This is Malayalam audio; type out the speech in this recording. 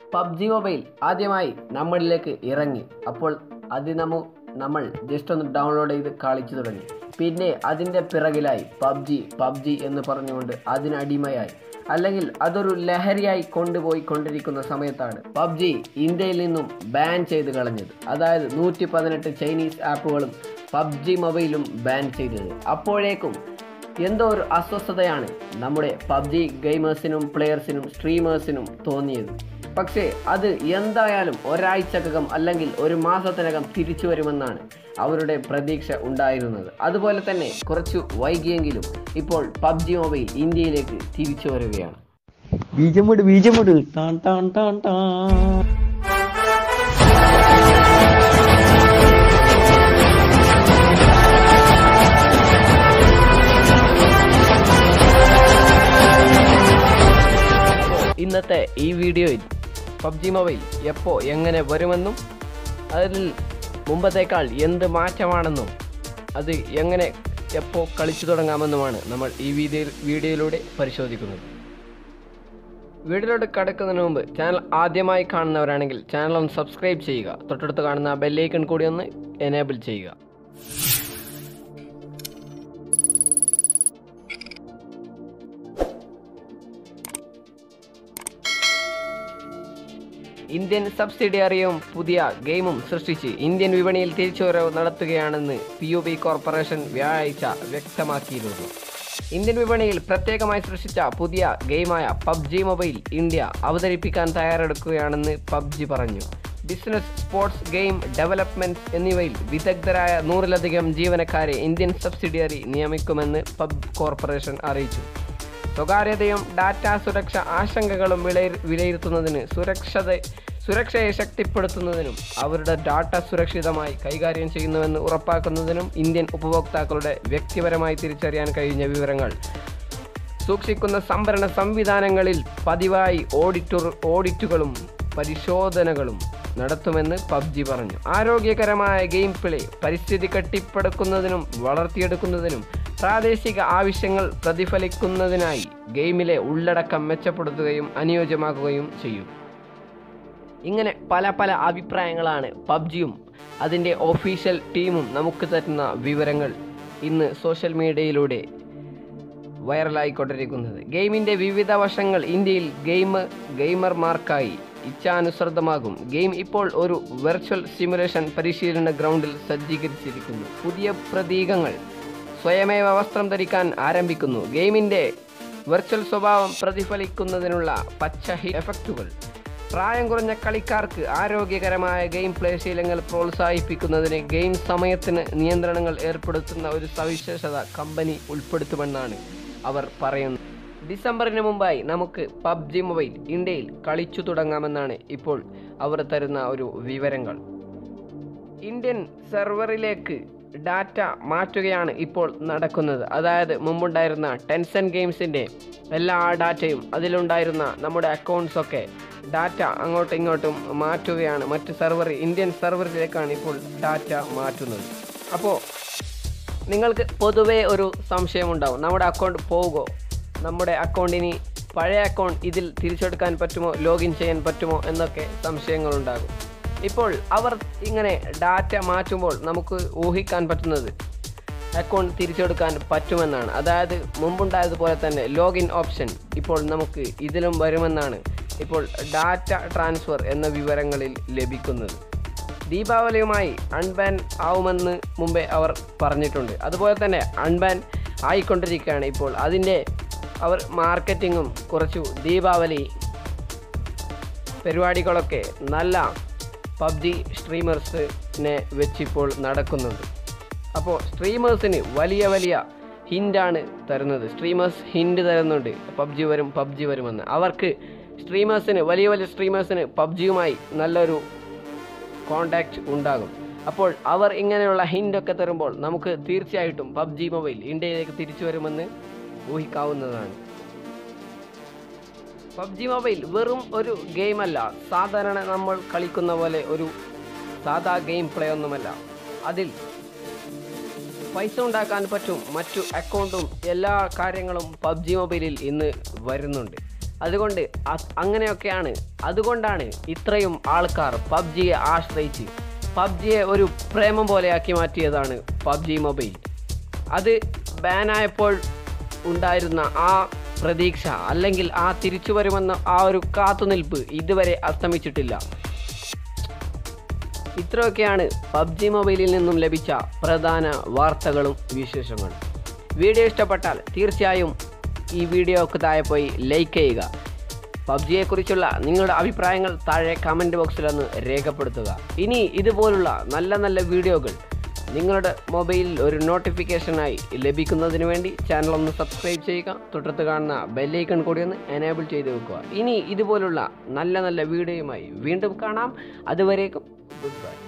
പബ്ജി മൊബൈൽ ആദ്യമായി നമ്മളിലേക്ക് ഇറങ്ങി അപ്പോൾ അത് നമ്മ നമ്മൾ ജസ്റ്റ് ഒന്ന് ഡൗൺലോഡ് ചെയ്ത് കളിച്ചു തുടങ്ങി പിന്നെ അതിൻ്റെ പിറകിലായി പബ്ജി പബ്ജി എന്ന് പറഞ്ഞുകൊണ്ട് അതിനടിമയായി അല്ലെങ്കിൽ അതൊരു ലഹരിയായി കൊണ്ടുപോയി കൊണ്ടിരിക്കുന്ന സമയത്താണ് പബ്ജി ഇന്ത്യയിൽ നിന്നും ബാൻ ചെയ്ത് കളഞ്ഞത് അതായത് നൂറ്റി പതിനെട്ട് ചൈനീസ് ആപ്പുകളും പബ്ജി മൊബൈലും ബാൻ ചെയ്തത് അപ്പോഴേക്കും എന്തോ ഒരു അസ്വസ്ഥതയാണ് നമ്മുടെ പബ്ജി ഗെയിമേഴ്സിനും പ്ലെയേഴ്സിനും സ്ട്രീമേഴ്സിനും തോന്നിയത് പക്ഷേ അത് എന്തായാലും ഒരാഴ്ചക്കകം അല്ലെങ്കിൽ ഒരു മാസത്തിനകം തിരിച്ചു വരുമെന്നാണ് അവരുടെ പ്രതീക്ഷ ഉണ്ടായിരുന്നത് അതുപോലെ തന്നെ കുറച്ചു വൈകിയെങ്കിലും ഇപ്പോൾ പബ്ജി മൊബൈൽ ഇന്ത്യയിലേക്ക് തിരിച്ചു വരികയാണ് ബീജമിട് ബീജമിട് ടാൻ ടാൻ ടാൻ ടാൻ ഇന്നത്തെ ഈ വീഡിയോയിൽ പബ്ജി മൊബൈൽ എപ്പോൾ എങ്ങനെ വരുമെന്നും അതിൽ മുമ്പത്തേക്കാൾ എന്ത് മാറ്റമാണെന്നും അത് എങ്ങനെ എപ്പോൾ കളിച്ചു തുടങ്ങാമെന്നുമാണ് നമ്മൾ ഈ വീഡിയോ വീഡിയോയിലൂടെ പരിശോധിക്കുന്നത് വീഡിയോയിലോട്ട് കടക്കുന്നതിന് മുമ്പ് ചാനൽ ആദ്യമായി കാണുന്നവരാണെങ്കിൽ ചാനൽ ഒന്ന് സബ്സ്ക്രൈബ് ചെയ്യുക തൊട്ടടുത്ത് കാണുന്ന ബെല്ലൈക്കൺ കൂടി ഒന്ന് എനേബിൾ ചെയ്യുക ഇന്ത്യൻ സബ്സിഡിയറിയും പുതിയ ഗെയിമും സൃഷ്ടിച്ച് ഇന്ത്യൻ വിപണിയിൽ തിരിച്ചുവരവ് നടത്തുകയാണെന്ന് പി യു ബി കോർപ്പറേഷൻ വ്യാഴാഴ്ച വ്യക്തമാക്കിയിരുന്നു ഇന്ത്യൻ വിപണിയിൽ പ്രത്യേകമായി സൃഷ്ടിച്ച പുതിയ ഗെയിമായ പബ്ജി മൊബൈൽ ഇന്ത്യ അവതരിപ്പിക്കാൻ തയ്യാറെടുക്കുകയാണെന്ന് പബ്ജി പറഞ്ഞു ബിസിനസ് സ്പോർട്സ് ഗെയിം ഡെവലപ്മെന്റ് എന്നിവയിൽ വിദഗ്ധരായ നൂറിലധികം ജീവനക്കാരെ ഇന്ത്യൻ സബ്സിഡിയറി നിയമിക്കുമെന്ന് പബ് കോർപ്പറേഷൻ അറിയിച്ചു സ്വകാര്യതയും ഡാറ്റ സുരക്ഷ ആശങ്കകളും വിലയിരു വിലയിരുത്തുന്നതിന് സുരക്ഷത സുരക്ഷയെ ശക്തിപ്പെടുത്തുന്നതിനും അവരുടെ ഡാറ്റ സുരക്ഷിതമായി കൈകാര്യം ചെയ്യുന്നുവെന്ന് ഉറപ്പാക്കുന്നതിനും ഇന്ത്യൻ ഉപഭോക്താക്കളുടെ വ്യക്തിപരമായി തിരിച്ചറിയാൻ കഴിഞ്ഞ വിവരങ്ങൾ സൂക്ഷിക്കുന്ന സംഭരണ സംവിധാനങ്ങളിൽ പതിവായി ഓഡിറ്റർ ഓഡിറ്റുകളും പരിശോധനകളും നടത്തുമെന്ന് പബ്ജി പറഞ്ഞു ആരോഗ്യകരമായ ഗെയിം പ്ലേ പരിസ്ഥിതി കെട്ടിപ്പടുക്കുന്നതിനും വളർത്തിയെടുക്കുന്നതിനും പ്രാദേശിക ആവശ്യങ്ങൾ പ്രതിഫലിക്കുന്നതിനായി ഗെയിമിലെ ഉള്ളടക്കം മെച്ചപ്പെടുത്തുകയും അനുയോജ്യമാക്കുകയും ചെയ്യും ഇങ്ങനെ പല പല അഭിപ്രായങ്ങളാണ് പബ്ജിയും അതിൻ്റെ ഒഫീഷ്യൽ ടീമും നമുക്ക് തരുന്ന വിവരങ്ങൾ ഇന്ന് സോഷ്യൽ മീഡിയയിലൂടെ വൈറലായിക്കൊണ്ടിരിക്കുന്നത് ഗെയിമിൻ്റെ വിവിധ വശങ്ങൾ ഇന്ത്യയിൽ ഗെയിം ഗെയിമർമാർക്കായി ഇച്ഛാനുസൃതമാകും ഗെയിം ഇപ്പോൾ ഒരു വെർച്വൽ സിമുലേഷൻ പരിശീലന ഗ്രൗണ്ടിൽ സജ്ജീകരിച്ചിരിക്കുന്നു പുതിയ പ്രതീകങ്ങൾ സ്വയമേവ വസ്ത്രം ധരിക്കാൻ ആരംഭിക്കുന്നു ഗെയിമിൻ്റെ വെർച്വൽ സ്വഭാവം പ്രതിഫലിക്കുന്നതിനുള്ള പച്ച ഹി എഫക്റ്റുകൾ പ്രായം കുറഞ്ഞ കളിക്കാർക്ക് ആരോഗ്യകരമായ ഗെയിം പ്ലേ ശീലങ്ങൾ പ്രോത്സാഹിപ്പിക്കുന്നതിന് ഗെയിം സമയത്തിന് നിയന്ത്രണങ്ങൾ ഏർപ്പെടുത്തുന്ന ഒരു സവിശേഷത കമ്പനി ഉൾപ്പെടുത്തുമെന്നാണ് അവർ പറയുന്നത് ഡിസംബറിന് മുമ്പായി നമുക്ക് പബ്ജി മൊബൈൽ ഇന്ത്യയിൽ കളിച്ചു തുടങ്ങാമെന്നാണ് ഇപ്പോൾ അവർ തരുന്ന ഒരു വിവരങ്ങൾ ഇന്ത്യൻ സെർവറിലേക്ക് ഡാറ്റ മാറ്റുകയാണ് ഇപ്പോൾ നടക്കുന്നത് അതായത് മുമ്പുണ്ടായിരുന്ന ടെൻസൻ ഗെയിംസിൻ്റെ എല്ലാ ഡാറ്റയും അതിലുണ്ടായിരുന്ന നമ്മുടെ അക്കൗണ്ട്സ് ഒക്കെ ഡാറ്റ അങ്ങോട്ടും ഇങ്ങോട്ടും മാറ്റുകയാണ് മറ്റ് സെർവർ ഇന്ത്യൻ സെർവറിലേക്കാണ് ഇപ്പോൾ ഡാറ്റ മാറ്റുന്നത് അപ്പോൾ നിങ്ങൾക്ക് പൊതുവേ ഒരു സംശയമുണ്ടാവും നമ്മുടെ അക്കൗണ്ട് പോകുമോ നമ്മുടെ അക്കൗണ്ടിന് പഴയ അക്കൗണ്ട് ഇതിൽ തിരിച്ചെടുക്കാൻ പറ്റുമോ ലോഗിൻ ചെയ്യാൻ പറ്റുമോ എന്നൊക്കെ സംശയങ്ങളുണ്ടാകും ഇപ്പോൾ അവർ ഇങ്ങനെ ഡാറ്റ മാറ്റുമ്പോൾ നമുക്ക് ഊഹിക്കാൻ പറ്റുന്നത് അക്കൗണ്ട് തിരിച്ചെടുക്കാൻ പറ്റുമെന്നാണ് അതായത് മുമ്പുണ്ടായതുപോലെ തന്നെ ലോഗിൻ ഓപ്ഷൻ ഇപ്പോൾ നമുക്ക് ഇതിലും വരുമെന്നാണ് ഇപ്പോൾ ഡാറ്റ ട്രാൻസ്ഫർ എന്ന വിവരങ്ങളിൽ ലഭിക്കുന്നത് ദീപാവലിയുമായി അൺബാൻ ആവുമെന്ന് മുമ്പേ അവർ പറഞ്ഞിട്ടുണ്ട് അതുപോലെ തന്നെ അൺബാൻ ആയിക്കൊണ്ടിരിക്കുകയാണ് ഇപ്പോൾ അതിൻ്റെ അവർ മാർക്കറ്റിങ്ങും കുറച്ചു ദീപാവലി പരിപാടികളൊക്കെ നല്ല പബ്ജി സ്ട്രീമേഴ്സിനെ വെച്ചിപ്പോൾ നടക്കുന്നുണ്ട് അപ്പോൾ സ്ട്രീമേഴ്സിന് വലിയ വലിയ ഹിൻ്റാണ് തരുന്നത് സ്ട്രീമേഴ്സ് ഹിൻ്റ് തരുന്നുണ്ട് പബ്ജി വരും പബ്ജി വരുമെന്ന് അവർക്ക് സ്ട്രീമേഴ്സിന് വലിയ വലിയ സ്ട്രീമേഴ്സിന് പബ്ജിയുമായി നല്ലൊരു കോണ്ടാക്റ്റ് ഉണ്ടാകും അപ്പോൾ അവർ ഇങ്ങനെയുള്ള ഹിൻ്റൊക്കെ തരുമ്പോൾ നമുക്ക് തീർച്ചയായിട്ടും പബ്ജി മൊബൈൽ ഇന്ത്യയിലേക്ക് തിരിച്ചു വരുമെന്ന് ഊഹിക്കാവുന്നതാണ് പബ്ജി മൊബൈൽ വെറും ഒരു ഗെയിമല്ല സാധാരണ നമ്മൾ കളിക്കുന്ന പോലെ ഒരു സാധാ ഗെയിം പ്ലേ ഒന്നുമല്ല അതിൽ പൈസ ഉണ്ടാക്കാൻ പറ്റും മറ്റു അക്കൗണ്ടും എല്ലാ കാര്യങ്ങളും പബ്ജി മൊബൈലിൽ ഇന്ന് വരുന്നുണ്ട് അതുകൊണ്ട് അ- അങ്ങനെയൊക്കെയാണ് അതുകൊണ്ടാണ് ഇത്രയും ആൾക്കാർ പബ്ജിയെ ആശ്രയിച്ച് പബ്ജിയെ ഒരു പ്രേമം പോലെയാക്കി മാറ്റിയതാണ് പബ്ജി മൊബൈൽ അത് ബാനായപ്പോൾ ഉണ്ടായിരുന്ന ആ പ്രതീക്ഷ അല്ലെങ്കിൽ ആ തിരിച്ചു വരുമെന്ന ആ ഒരു കാത്തുനിൽപ്പ് ഇതുവരെ അസ്തമിച്ചിട്ടില്ല ഇത്രയൊക്കെയാണ് പബ്ജി മൊബൈലിൽ നിന്നും ലഭിച്ച പ്രധാന വാർത്തകളും വിശേഷങ്ങളും വീഡിയോ ഇഷ്ടപ്പെട്ടാൽ തീർച്ചയായും ഈ വീഡിയോക്ക് താഴെ പോയി ലൈക്ക് ചെയ്യുക പബ്ജിയെക്കുറിച്ചുള്ള നിങ്ങളുടെ അഭിപ്രായങ്ങൾ താഴെ കമൻറ്റ് ബോക്സിലൊന്ന് രേഖപ്പെടുത്തുക ഇനി ഇതുപോലുള്ള നല്ല നല്ല വീഡിയോകൾ നിങ്ങളുടെ മൊബൈലിൽ ഒരു നോട്ടിഫിക്കേഷനായി ലഭിക്കുന്നതിന് വേണ്ടി ചാനൽ ഒന്ന് സബ്സ്ക്രൈബ് ചെയ്യുക തൊട്ടടുത്ത് കാണുന്ന ബെല്ലൈക്കൺ കൂടി ഒന്ന് എനേബിൾ ചെയ്ത് വെക്കുക ഇനി ഇതുപോലുള്ള നല്ല നല്ല വീഡിയോയുമായി വീണ്ടും കാണാം അതുവരേക്കും ഗുഡ് ബൈ